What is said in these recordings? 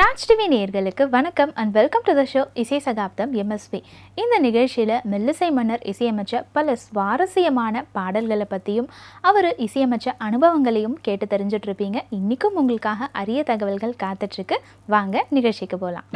Raj TV நேயர்களுக்கு வணக்கம் and welcome to the show இசை சகாப்தம் எம்எஸ்வி இந்த நிகழ்ச்சியில் மெல்லிசை மன்னர் இசையமைச்ச பல சுவாரஸ்யமான பாடல்களை பற்றியும் அவர் இசையமைச்ச அனுபவங்களையும் கேட்டு தெரிஞ்சுட்டு இருப்பீங்க இன்றைக்கும் உங்களுக்காக அரிய தகவல்கள் காத்துட்ருக்கு வாங்க நிகழ்ச்சிக்கு போகலாம்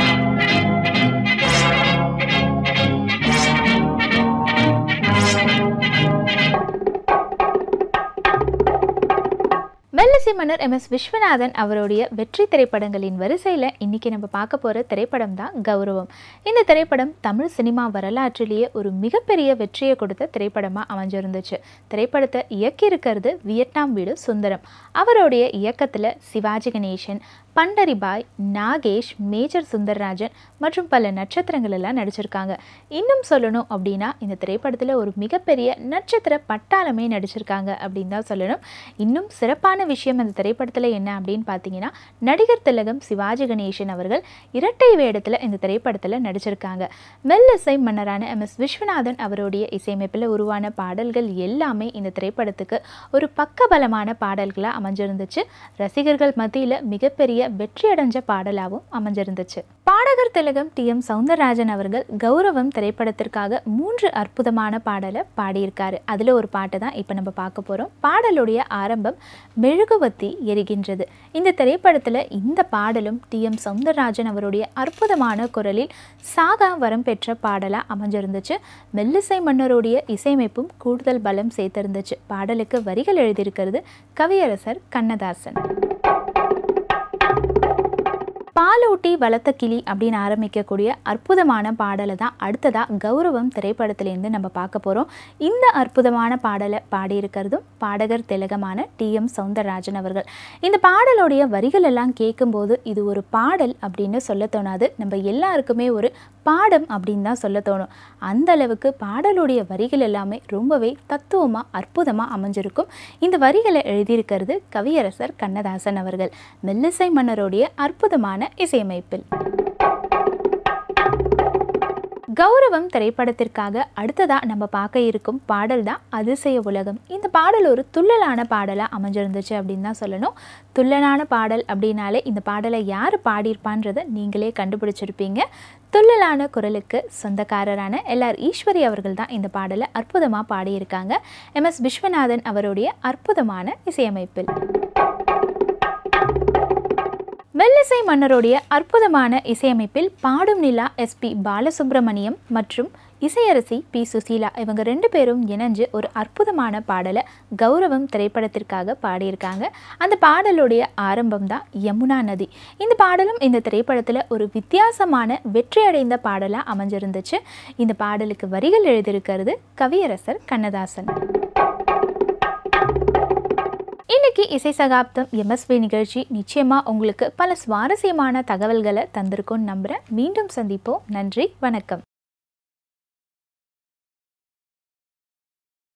மெல்லிசை மன்னர் எம் எஸ் விஸ்வநாதன் அவருடைய வெற்றி திரைப்படங்களின் வரிசையில் இன்னைக்கு நம்ம பார்க்க போகிற திரைப்படம் தான் கௌரவம் இந்த திரைப்படம் தமிழ் சினிமா வரலாற்றிலேயே ஒரு மிகப்பெரிய வெற்றியை கொடுத்த திரைப்படமாக அமைஞ்சிருந்துச்சு திரைப்படத்தை இயக்கியிருக்கிறது வியட்நாம் வீடு சுந்தரம் அவருடைய இயக்கத்தில் சிவாஜி கணேசன் பண்டரிபாய் நாகேஷ் மேஜர் சுந்தர்ராஜன் மற்றும் பல நட்சத்திரங்கள் எல்லாம் நடிச்சிருக்காங்க இன்னும் சொல்லணும் அப்படின்னா இந்த திரைப்படத்தில் ஒரு மிகப்பெரிய நட்சத்திர பட்டாளமே நடிச்சிருக்காங்க அப்படின்னு தான் சொல்லணும் இன்னும் சிறப்பான விஷயம் அந்த திரைப்படத்தில் என்ன அப்படின்னு பார்த்தீங்கன்னா நடிகர் திலகம் சிவாஜி கணேசன் அவர்கள் இரட்டை வேடத்தில் இந்த திரைப்படத்தில் நடிச்சிருக்காங்க மெல்லிசை மன்னரான எம் எஸ் விஸ்வநாதன் அவருடைய இசையமைப்பில் உருவான பாடல்கள் எல்லாமே இந்த திரைப்படத்துக்கு ஒரு பக்கபலமான பாடல்களாக அமைஞ்சிருந்துச்சு ரசிகர்கள் மத்தியில் மிகப்பெரிய வெற்றி அடைஞ்ச பாடலாகவும் அமைஞ்சிருந்துச்சு பாடகர் திலகம் டி எம் சவுந்தரராஜன் அவர்கள் கௌரவம் திரைப்படத்திற்காக மூன்று அற்புதமான பாடலை பாடியிருக்காரு அதில் ஒரு பாட்டு தான் இப்போ நம்ம பார்க்க போகிறோம் பாடலுடைய ஆரம்பம் மெழுகுவத்தி எரிகின்றது இந்த திரைப்படத்தில் இந்த பாடலும் டி எம் சவுந்தரராஜன் அவருடைய அற்புதமான குரலில் சாகா வரம் பெற்ற பாடலாக அமைஞ்சிருந்துச்சு மெல்லிசை மன்னருடைய இசையமைப்பும் கூடுதல் பலம் சேர்த்திருந்துச்சு பாடலுக்கு வரிகள் எழுதியிருக்கிறது கவியரசர் கண்ணதாசன் பாலூட்டி வளர்த்த கிளி அப்படின்னு ஆரம்பிக்கக்கூடிய அற்புதமான பாடலை தான் அடுத்ததாக கௌரவம் திரைப்படத்திலேருந்து நம்ம பார்க்க போகிறோம் இந்த அற்புதமான பாடலை பாடியிருக்கிறதும் பாடகர் திலகமான டி எம் சவுந்தரராஜன் அவர்கள் இந்த பாடலுடைய வரிகள் எல்லாம் கேட்கும்போது இது ஒரு பாடல் அப்படின்னு சொல்ல தோணாது நம்ம எல்லாருக்குமே ஒரு பாடம் அப்படின்னு தான் சொல்ல தோணும் அந்த அளவுக்கு பாடலுடைய வரிகள் எல்லாமே ரொம்பவே தத்துவமாக அற்புதமாக அமைஞ்சிருக்கும் இந்த வரிகளை எழுதியிருக்கிறது கவியரசர் கண்ணதாசன் அவர்கள் மெல்லிசை மன்னருடைய அற்புதமான இசையமைப்பில் கௌரவம் திரைப்படத்திற்காக அடுத்ததாக நம்ம பார்க்க இருக்கும் பாடல் தான் அதிசய உலகம் இந்த பாடல் ஒரு துள்ளலான பாடலாக அமைஞ்சிருந்துச்சு அப்படின்னு தான் சொல்லணும் துள்ளலான பாடல் அப்படின்னாலே இந்த பாடலை யார் பாடியிருப்பான்றதை நீங்களே கண்டுபிடிச்சிருப்பீங்க துள்ளலான குரலுக்கு சொந்தக்காரரான எல்ஆர் ஈஸ்வரி அவர்கள் தான் இந்த பாடலை அற்புதமாக பாடியிருக்காங்க எம் எஸ் விஸ்வநாதன் அவருடைய அற்புதமான இசையமைப்பில் மெல்லிசை மன்னருடைய அற்புதமான இசையமைப்பில் பாடும் நிலா எஸ்பி பாலசுப்ரமணியம் மற்றும் இசையரசி பி சுசீலா இவங்க ரெண்டு பேரும் இணைஞ்சு ஒரு அற்புதமான பாடலை கௌரவம் திரைப்படத்திற்காக பாடியிருக்காங்க அந்த பாடலுடைய ஆரம்பம் தான் யமுனா நதி இந்த பாடலும் இந்த திரைப்படத்தில் ஒரு வித்தியாசமான வெற்றியடைந்த பாடலாக அமைஞ்சிருந்துச்சு இந்த பாடலுக்கு வரிகள் எழுதியிருக்கிறது கவியரசர் கண்ணதாசன் இன்னைக்கு இசை சகாப்தம் எம்எஸ்வி நிகழ்ச்சி நிச்சயமாக உங்களுக்கு பல சுவாரஸ்யமான தகவல்களை தந்திருக்கும்னு நம்புகிறேன் மீண்டும் சந்திப்போம் நன்றி வணக்கம்